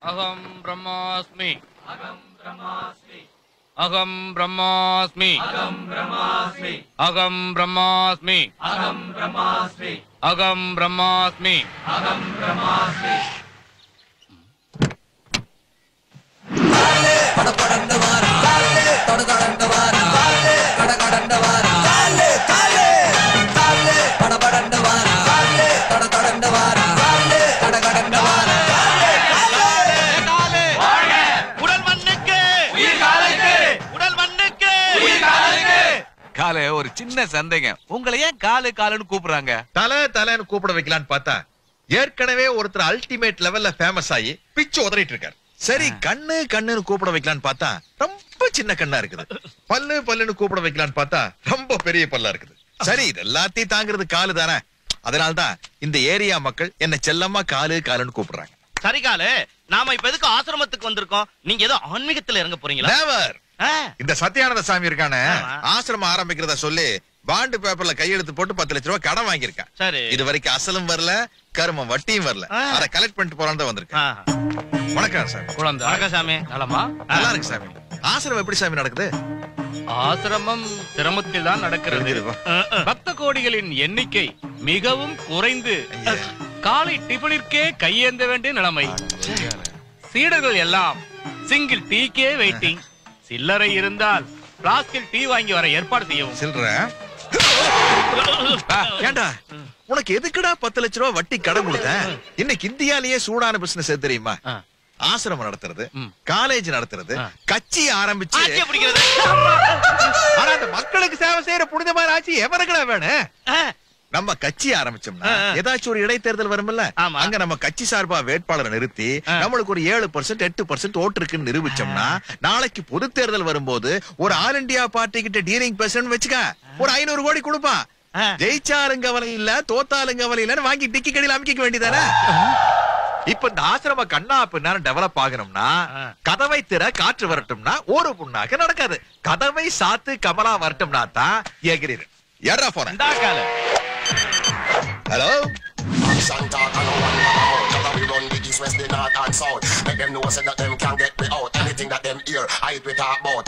अहं ब्रह्मास्मि अहं ब्रह्मास्मि अहं ब्रह्मास्मि अहं ब्रह्मास्मि अहं ब्रह्मास्मि अहं ब्रह्मास्मि अहं ब्रह्मास्मि अहं ब्रह्मास्मि உடல் மண்ணுக்கு உடல் மண்ணுக்கு காலு ஒரு சின்ன சந்தேகம் உங்களை ஏன் காலு காலுன்னு கூப்பிடுறாங்க தலை தலைன்னு கூப்பிட வைக்கலான்னு பார்த்தா ஏற்கனவே ஒருத்தர் அல்டிமேட் லெவல்ல ஃபேமஸ் ஆகி பிச்சு உதறிட்டு இருக்காரு சரி கண்ணு கண்ணுன்னு கூப்பிட வைக்கலான்னு பார்த்தா ரொம்ப சின்ன கண்ணா இருக்குது பல்லு பல்லுன்னு கூப்பிட வைக்கலான்னு பார்த்தா ரொம்ப பெரிய பல்லா இருக்குது சரி இது எல்லாத்தையும் தாங்குறது காலு தானே அதனால்தான் இந்த ஏரியா மக்கள் என்ன செல்லமா காலு காலுன்னு கூப்பிடுறாங்க சரி காலு நாம இப்ப எதுக்கு ஆசிரமத்துக்கு வந்திருக்கோம் நீங்க ஏதோ ஆன்மீகத்துல இறங்க போறீங்களா Never. ஆ, இந்த சத்யானந்த சாமி இருக்கானே ஆமா. ஆசிரமம் ஆரம்பிக்கிறதா சொல்லி பாண்டு பேப்பர்ல கையெழுத்து போட்டு பத்து லட்ச ரூபாய் கடன் வாங்கியிருக்கான் சரி இது வரைக்கும் அசலும் வரல கருமம் வட்டியும் வரல ஆ. அத கலெக்ட் பண்ணிட்டு போறான் தான் வந்திருக்கேன் ஆ, வணக்கம் சாமி குழந்தை வணக்கம் சாமி நலமா நல்லா இருக்கு சாமி ஆசிரமம் எப்படி சாமி நடக்குது ஆசிரமம் சிரமத்தில் தான் நடக்கிறது தெரிஞ்சுதுப்பா. அஹ், அஹ். பக்த கோடிகளின் எண்ணிக்கை மிகவும் குறைந்து ஐயா. காலை டிபனிற்கே கையேந்த வேண்டிய நிலைமை சீடர்கள் எல்லாம் சிங்கிள் டீக்கே வெயிட்டிங் சில்லறை இருந்தால் பிளாஸ்கில் டீ வாங்கி வர ஏற்பாடு செய்யவும் சில்ற ஏண்டா உனக்கு எதுக்குடா பத்து லட்ச ரூபாய் வட்டி கடன் கொடுத்தேன் இன்னைக்கு இந்தியாலயே சூடான பிசினஸ் எது தெரியுமா ஆ. ஆசிரமம் நடத்துறது ம். காலேஜ் நடத்துறது ஆ. கட்சி ஆரம்பிச்சு ஆட்சியை பிடிக்கிறது ஆனா அந்த மக்களுக்கு சேவை செய்யற புனிதமான ஆட்சி எவனுக்குடா வேணும் ஆ, நம்ம கட்சி ஆரம்பிச்சோம்னா ஆ, ஆ. ஏதாச்சும் ஒரு இடைத்தேர்தல் வரும்ல ஆமா. அங்க நம்ம கட்சி சார்பா வேட்பாளரை நிறுத்தி ஆ. நம்மளுக்கு ஒரு ஏழு பர்சன்ட் எட்டு பர்சன்ட் ஓட்டு இருக்குன்னு நிரூபிச்சோம்னா நாளைக்கு பொது தேர்தல் வரும்போது ஒரு ஆல் இந்தியா பார்ட்டி கிட்ட டீலிங் பேசணும்னு வச்சுக்க ஒரு ஐநூறு கோடி கொடுப்பான் ஆ. ஜெயிச்சாலும் கவலை இல்ல தோத்தாலும் கவலை இல்லன்னு வாங்கி டிக்கி கடையில் அமைக்க வேண்டியதானே இப்ப இந்த ஆசிரம கண்ணா பின்னால டெவலப் ஆகணும்னா ஆ. கதவை திற காற்று வரட்டும்னா ஒரு புண்ணாக நடக்காது கதவை சாத்து கமலா வரட்டும்னா தான் எகிரிரு ஏறா போறேன் இந்தா call hello Action talk and no one know about Cause we run the east, west, the north and south Make them know say that them can get me out Anything that them hear, I we talk about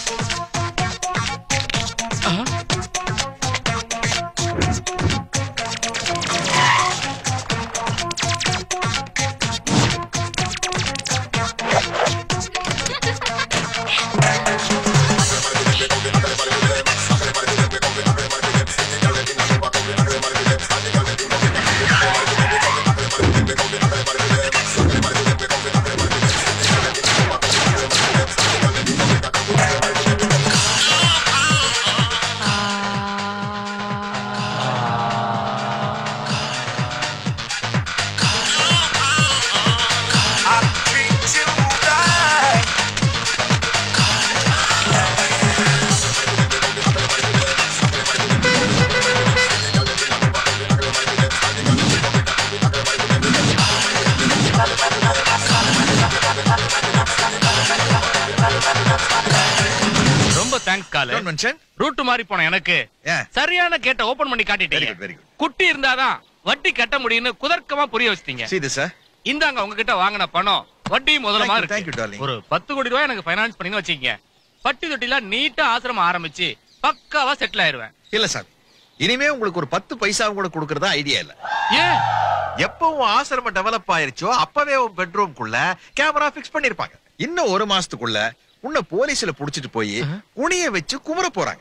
ரொம்ப thanks call Don't mention. Root மாறி போன எனக்கு ஏன்? சரியான கேட்ட open பண்ணி Very காட்டிட்டீங்க good, very good. குட்டி இருந்தாதான் வட்டி கட்ட முடியும்னு குதர்க்கமா புரிய வச்சிட்டீங்க See this, sir? இந்தாங்க உங்ககிட்ட வாங்கின பணம் வட்டி முதலமா Thank you, thank you, இருக்கு darling. ஒரு பத்து கோடி ரூபாய் எனக்கு ஃபைனான்ஸ் பண்ணி வச்சுக்கீங்க பட்டி தொட்டில நீட்டா ஆசிரமம் ஆரம்பிச்சு பக்காவா செட்டில் ஆயிருவேன் இல்ல சார் இனிமே உங்களுக்கு ஒரு பத்து பைசாவும் கூட கொடுக்கறதா ஐடியா இல்ல ஏன் எப்போ உன் ஆசிரமம் டெவலப் ஆயிருச்சோ அப்பவே உன் பெட்ரூம்குள்ள கேமரா பிக்ஸ் பண்ணிருப்பாங்க இன்னும் ஒரு மாசத்துக்குள்ள உன்னை போலீஸ்ல புடிச்சிட்டு போய் குனிய வச்சு குமர போறாங்க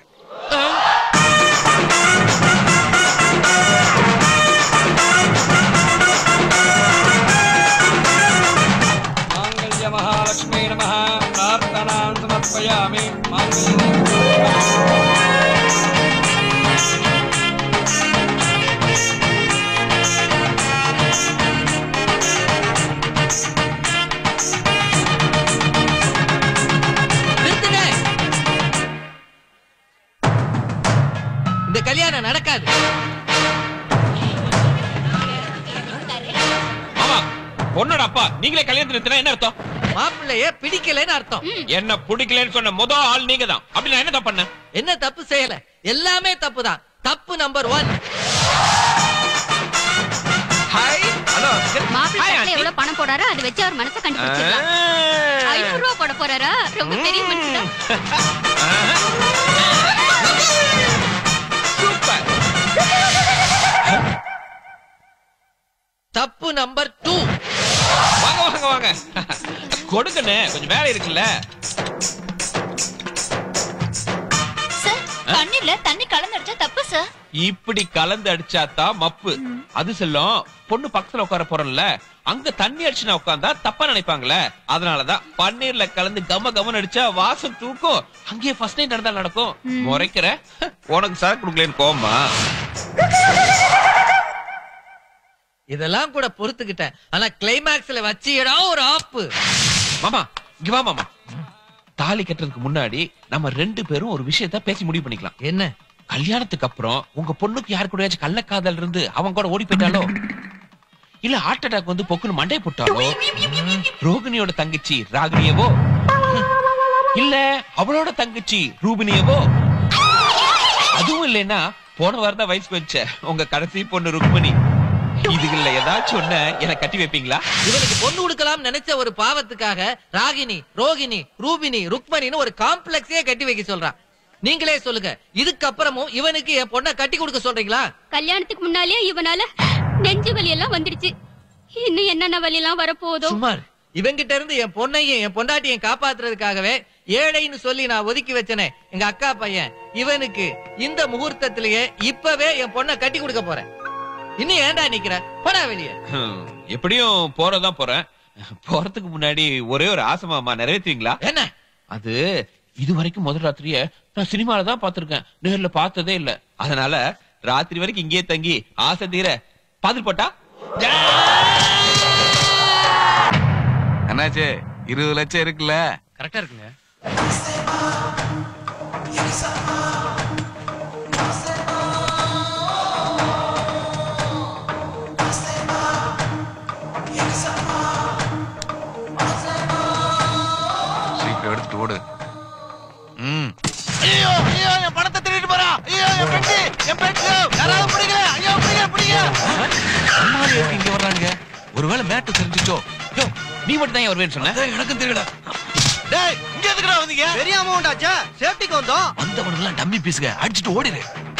माङ्गल्य महालक्ष्मी नमः प्रार्थनां समर्पयामि माङ्गल्य நிறுத்துங்க இந்த கல்யாணம் நடக்காது ஆமா பொண்ணோட அப்பா நீங்களே கல்யாணத்துல நிறுத்தினா என்ன அர்த்தம் மாப்பிள்ளைய பிடிக்கலைன்னு அர்த்தம் என்ன பிடிக்கலன்னு சொன்ன முத ஆள் நீங்க தான் அப்படி நான் என்ன தப்பு பண்ண என்ன தப்பு செய்யல எல்லாமே தப்பு தான் தப்பு நம்பர் ஒன் ஹாய் ஹலோ மாப்பிள்ளை எவ்வளவு பணம் போடாரோ அதை வச்சு அவர் மனசை கண்டுபிடிச்சிடலாம் ஐநூறு ரூபா போட போறாரா ரொம்ப பெரிய மனுஷன் சூப்பர் தப்பு நம்பர் டூ வாங்க வாங்க வாங்க கொடுங்கண்ணே கொஞ்சம் வேலை இருக்குல்ல சார் தண்ணில தண்ணி கலந்தடிச்சா தப்பு சார் இப்படி கலந்து அடிச்சாதான் மப்பு அது செல்லும் பொண்ணு பக்கத்துல உட்கார போறோம்ல அங்க தண்ணி அடிச்சு நான் உட்கார்ந்தா தப்பா நினைப்பாங்களே அதனாலதான் பன்னீர்ல கலந்து கம கமன்னு அடிச்சா வாசம் தூக்கும் அங்கேயே ஃபர்ஸ்ட் நைட் நடந்தா நடக்கும் முறைக்கிற உனக்கு சார் கொடுக்கலன்னு கோமா இதெல்லாம் கூட பொறுத்துக்கிட்டேன் ஆனா கிளைமேக்ஸ்ல வச்சியடா ஒரு ஆப்பு மாமா இங்க வா மாமா தாலி கட்டுறதுக்கு முன்னாடி நம்ம ரெண்டு பேரும் ஒரு விஷயத்த பேசி முடிவு பண்ணிக்கலாம் என்ன கல்யாணத்துக்கு அப்புறம் உங்க பொண்ணுக்கு யாரு கூடயாச்சும் கள்ளக்காதல் இருந்து அவன் கூட ஓடி போயிட்டாலோ இல்ல ஹார்ட் அட்டாக் வந்து பொக்குன்னு மண்டை போட்டாலோ ரோகிணியோட தங்கச்சி ராகினியவோ இல்ல அவளோட தங்கச்சி ரூபினியவோ அதுவும் இல்லைன்னா போன வாரம் தான் வயசு வச்ச உங்க கடைசி பொண்ணு ருக்மணி இதுகள்ல ஏதாச்சும் ஒண்ணு எனக்கு கட்டி வைப்பீங்களா இவனுக்கு பொண்ணு கொடுக்கலாம் நினைச்ச ஒரு பாவத்துக்காக ராகினி ரோகிணி ரூபினி ருக்மணின்னு ஒரு காம்ப்ளெக்ஸே கட்டி வைக்க சொல்றான் நீங்களே சொல்லுங்க இதுக்கப்புறமும் இவனுக்கு என் பொண்ணை கட்டி கொடுக்க சொல்றீங்களா கல்யாணத்துக்கு முன்னாலே இவனால நெஞ்சு வலி எல்லாம் வந்துடுச்சு இன்னும் என்னென்ன வலி எல்லாம் வரப்போதோ சுமார் இவங்கிட்ட இருந்து என் பொண்ணையும் என் பொண்டாட்டியும் காப்பாத்துறதுக்காகவே ஏழைன்னு சொல்லி நான் ஒதுக்கி வச்சனே எங்க அக்கா பையன் இவனுக்கு இந்த முகூர்த்தத்திலேயே இப்பவே என் பொண்ணை கட்டி கொடுக்க போறேன் இன்னும் ஏன்டா நிக்கிற போடா வெளியே ஹம், எப்படியும் போறதான் போறேன் போறதுக்கு முன்னாடி ஒரே ஒரு ஆசை மாமா நிறைவேற்றுவீங்களா என்ன அது இது வரைக்கும் முதல் ராத்திரிய நான் சினிமால தான் பார்த்திருக்கேன் நேர்ல பார்த்ததே இல்ல அதனால ராத்திரி வரைக்கும் இங்கேயே தங்கி ஆசை தீர பாதில் போட்டா என்னாச்சு இருபது லட்சம் இருக்குல்ல கரெக்டா இருக்குங்க சீக்கிரம் எடுத்துட்டு ஓடு ம் ஐயோ ஐயோ என் பணத்தை திருடிட்டு போறா ஐயோ என் பெட்டி என் பெட்டி யாராவது பிடிங்க ஐயோ பிடிங்க பிடிங்க அம்மாவே எதுக்கு இங்க வர்றாங்க ஒருவேளை மேட்டு தெரிஞ்சுச்சோ யோ, நீ மட்டும் தான் வருவேன்னு சொன்ன அதான் எனக்கும் தெரியல டேய் இங்க எதுக்குடா வந்தீங்க பெரிய அமௌண்ட் ஆச்சா சேஃப்டிக்கு வந்தோம் வந்தவனுங்களாம் டம்மி பீஸுங்க அடிச்சுட்டு ஓடிடு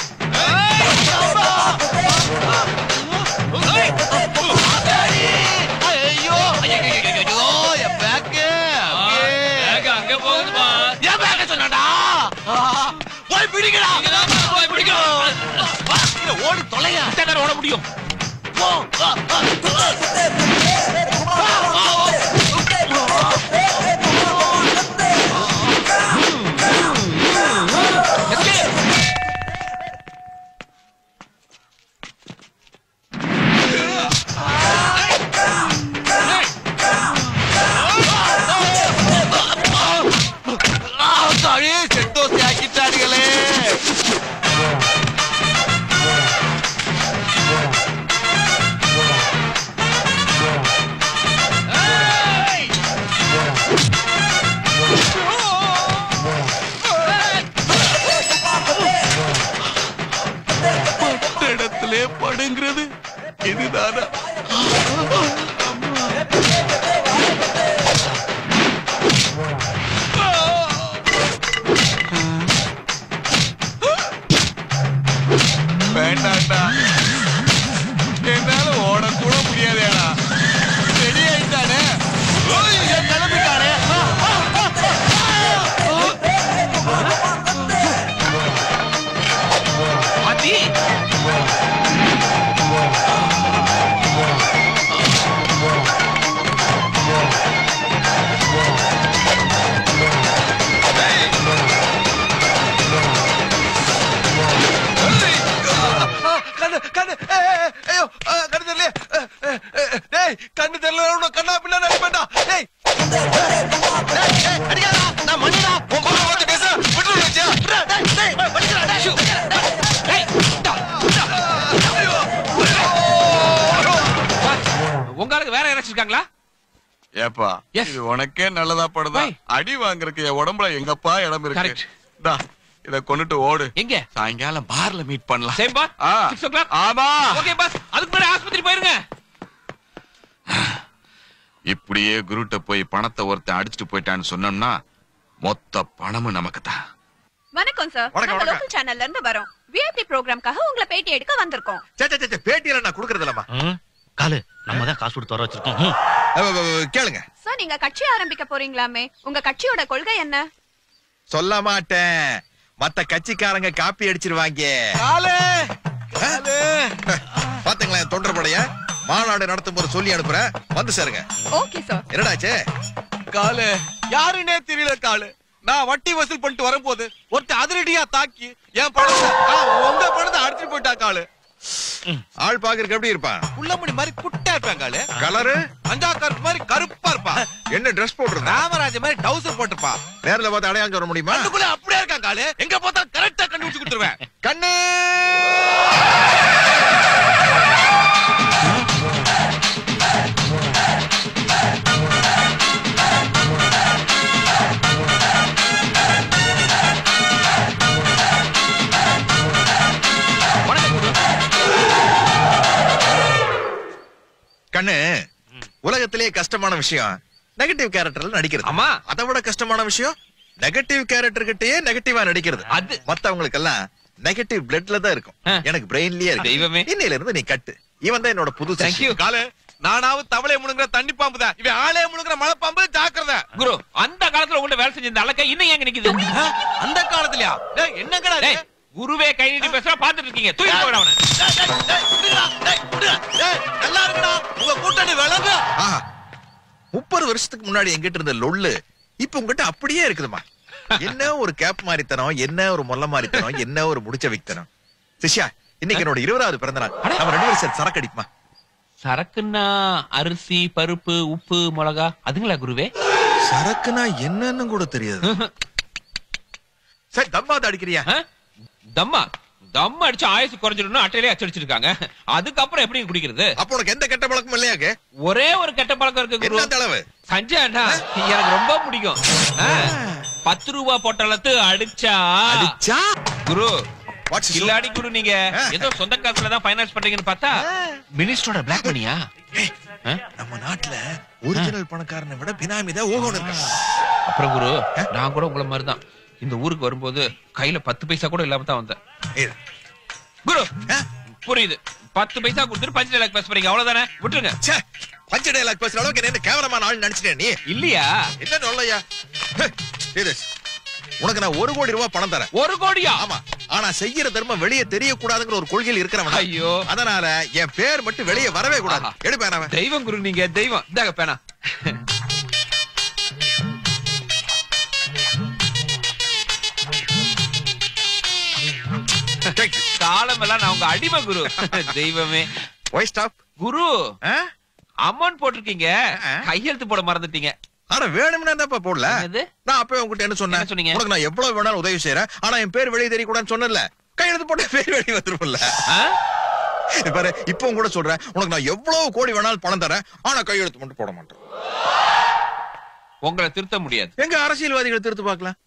ஐயோ ஐயோ என் பேக் அங்க போகுதுமா என் பேக் சொன்னடா போய் பிடிங்கடா போய் பிடிங்க ஓடி தொலைங்க ஓட முடியும் போ ஆ, ஆ, தாயே செட்டோசி ஆக்கிட்டாடுகளே பட்ட இடத்திலே படுங்கிறது இதுதானா வேண்டாண்டா என்னால ஓட கூட முடியாதேடா ரெடி ஆயிட்டானே ஓய், என் கிளம்பிட்டானே அதி கண்ணு கண்ணு ஏய், ஏய், ஏய், ஐயோ ஆ, கண்ணு தெரியல டேய் கண்ணு தெரியல கண்ணா பிள்ளை நினைப்பேன்டா டேய் அடிக்காதா நான் மண்ணிடா உன் பக்கம் பார்த்து பேச விட்டு வச்சியா டேய் டேய் படிக்கிறா டேய் உங்களுக்கு வேற யாராச்சும் இருக்காங்களா ஏப்பா Yes. இது உனக்கே நல்லதா படுதா Why? அடி வாங்குறதுக்கு என் உடம்புல எங்கப்பா இடம் Correct. இருக்கு டா இத கொண்டுட்டு ஓடு எங்க சாயங்காலம் பார்ல மீட் பண்ணலாம் சேம் பாஸ் ஆ. சிக்ஸ் ஓ கிளாக் ஆமா ஓகே பாஸ் அதுக்கு முன்னாடி ஆஸ்பத்திரி போயிருங்க இப்படியே குருட்ட போய் பணத்தை ஒருத்தன் அடிச்சுட்டு போயிட்டான்னு சொன்னோம்னா மொத்த பணமும் நமக்கு தான் வணக்கம் சார் வணக்கம், நாங்க வணக்கம். லோக்கல் சேனல்ல இருந்து வரோம் விஐபி ப்ரோக்ராம்காக உங்களை பேட்டி எடுக்க வந்திருக்கோம் சே, சே, சே, சே, பேட்டியெல்லாம் நான் கொடுக்கறது இல்லம்மா காலு நம்ம தான் காசு கொடுத்து வர வச்சிருக்கோம் ம். அவ, அவ, அவ, கேளுங்க சார் நீங்க கட்சி ஆரம்பிக்க போறீங்களாமே உங்க கட்சியோட கொள்கை என்ன சொல்ல மாட்டேன் மத்த கட்சிக்காரங்க காப்பி அடிச்சிருவாங்க காலு பாத்தீங்களா என் தொண்டர் படைய மாநாடு நடத்தும் போது சொல்லி அனுப்புறேன் வந்து சேருங்க ஓகே சார் என்னடாச்சு காலு யாருன்னே தெரியல காலு நான் வட்டி வசூல் பண்ணிட்டு வரும்போது ஒருத்தன் அதிரடியா தாக்கி என் பணத்தை ஆ, உங்க பணத்தை அடிச்சுட்டு போயிட்டா காலு ஆள் பாக்குறதுக்கு எப்படி இருப்பான் புள்ளமணி மாதிரி குட்டா இருப்பான் காலு கலரு அஞ்சா கருப்பு மாதிரி கருப்பா இருப்பான் என்ன ட்ரெஸ் போட்டிருந்தா ராமராஜ மாதிரி டவுசர் போட்டிருப்பான் நேர்ல பார்த்து அடையாளம் சொல்ல முடியுமா அதுக்குள்ள அப்படியே இருக்கான் காலு எங்க பார்த்தா கரெக்டா கண்டுபிடிச்சு கொடுத்துருவேன் கண்ணு கண்ணு உலகத்திலேயே கஷ்டமான விஷயம் நெகட்டிவ் கேரக்டர்ல நடிக்கிறது ஆமா. அதை விட கஷ்டமான விஷயம் நெகட்டிவ் கேரக்டர் கிட்டயே நெகட்டிவா நடிக்கிறது அது- மத்தவங்களுக்கு எல்லாம் நெகட்டிவ் பிளட்ல தான் இருக்கும் ஆ. எனக்கு பிரெயின்லயே இருக்கு தெய்வமே. இன்னையில இருந்து நீ கட்டு இவன் தான் என்னோட புது Thank you. காலு நானாவது தவளை முழுங்குற தண்ணி பாம்பு தான் இவன் ஆளே முழுங்குற மலை பாம்பு ஜாக்கிரதை குரு அந்த காலத்துல உங்கள்ட்ட வேலை செஞ்ச இந்த அலக்க இன்னும் எங்க நிக்குது ஆ, அந்த காலத்துலயா டேய் என்னங்கடா இது? டேய், குருவே கை நீட்டி பேசுறா பாத்துட்டு இருக்கீங்க தூக்கி போட அவனை டேய், டேய், டேய், விடுடா, டேய், விடுடா. டேய், நல்லா இருக்குடா உங்க கூட்டணி விளங்க ஆஹா முப்பது வருஷத்துக்கு முன்னாடி எங்கிட்ட இருந்த லொள்ளு இப்ப உங்ககிட்ட அப்படியே இருக்குதுமா என்ன ஒரு கேப் மாறித்தனம் என்ன ஒரு மொல்ல மாறித்தனம் என்ன ஒரு முடிச்ச விக்தனம் சிஷ்யா இன்னைக்கு என்னோட இருபதாவது பிறந்த நாள் நம்ம ரெண்டு பேரும் சேர்த்து சரக்கு அடிக்குமா சரக்குன்னா அரிசி பருப்பு உப்பு மிளகா அதுங்களா குருவே சரக்குனா என்னன்னு கூட தெரியாது சரி தம்மாத அடிக்கிறியா ஆ? தம்மா தம் அடிச்சு ஆயுசு குறைஞ்சிடணும் அட்டையிலே அச்சடிச்சிருக்காங்க அதுக்கப்புறம் எப்படி குடிக்கிறது அப்ப உனக்கு எந்த கெட்ட பழக்கமும் இல்லையாக்கு ஒரே ஒரு கெட்ட பழக்கம் இருக்கு குரு என்ன தளவு சஞ்சய் அண்ணா எனக்கு ரொம்ப பிடிக்கும் ஆ, பத்து ரூபா பொட்டலத்து அடிச்சா அடிச்சா குரு What's this? இல்லாடி குரு நீங்க ஆ. ஏதோ சொந்த காசுல தான் ஃபைனான்ஸ் பண்றீங்கன்னு பார்த்தா மினிஸ்டரோட பிளாக் மணியா நம்ம நாட்டுல ஒரிஜினல் பணக்காரனை விட பினாமி தான் ஓகோன்னு இருக்கான் அப்புறம் குரு நான் கூட உங்களை மாதிரி தான் இந்த ஊருக்கு வரும்போது கையில பத்து பைசா கூட இல்லாம தான் வந்தேன் ஏய், குரு ஆ? புரியுது பத்து பைசா கொடுத்துட்டு பஞ்சு டைலாக் பேச போறீங்க அவ்வளவுதானே விட்டுருங்க ச்சே, பஞ்ச டைலாக் பேசுற அளவுக்கு என்ன கேவலமான ஆள் நினைச்சிட்டே நீ இல்லையா என்ன சொல்லையா உனக்கு நான் ஒரு கோடி ரூபாய் பணம் தரேன் ஒரு கோடியா ஆமா ஆனா செய்யற தர்மம் வெளியே தெரியக்கூடாதுங்கிற ஒரு கொள்கையில் இருக்கிறவன் நான். ஐயோ. அதனால என் பேர் மட்டும் வெளியே வரவே கூடாது ஆஹா. எடுப்பேன் அவன் தெய்வம் குரு நீங்க தெய்வம் இந்தாங்க பேனா காலம் எல்லாம் நான் உங்க அடிமை குரு தெய்வமே ஒய் ஸ்டாப் குரு அமௌண்ட் போட்டிருக்கீங்க கையெழுத்து போட மறந்துட்டீங்க ஆனா வேணும்னா தான்ப்பா போடல என்னது? நான் அப்பவே உங்ககிட்ட என்ன சொன்னேன் என்ன சொன்னீங்க? உனக்கு நான் எவ்வளவு வேணாலும் உதவி செய்யறேன் ஆனா என் பேர் வெளியே தெரியக்கூடாதுன்னு சொன்னேன்ல கையெழுத்து போட்ட பேர் வெளியே வந்துரும்ல ஆ? பாரு இப்போ கூட சொல்றேன் உனக்கு நான் எவ்வளவு கோடி வேணாலும் பணம் தரேன் ஆனா கையெழுத்து மட்டும் போட மாட்டேன் உங்களை திருத்த முடியாது எங்க அரசியல்வாதிகளை திருத்து பார்க்கலாம்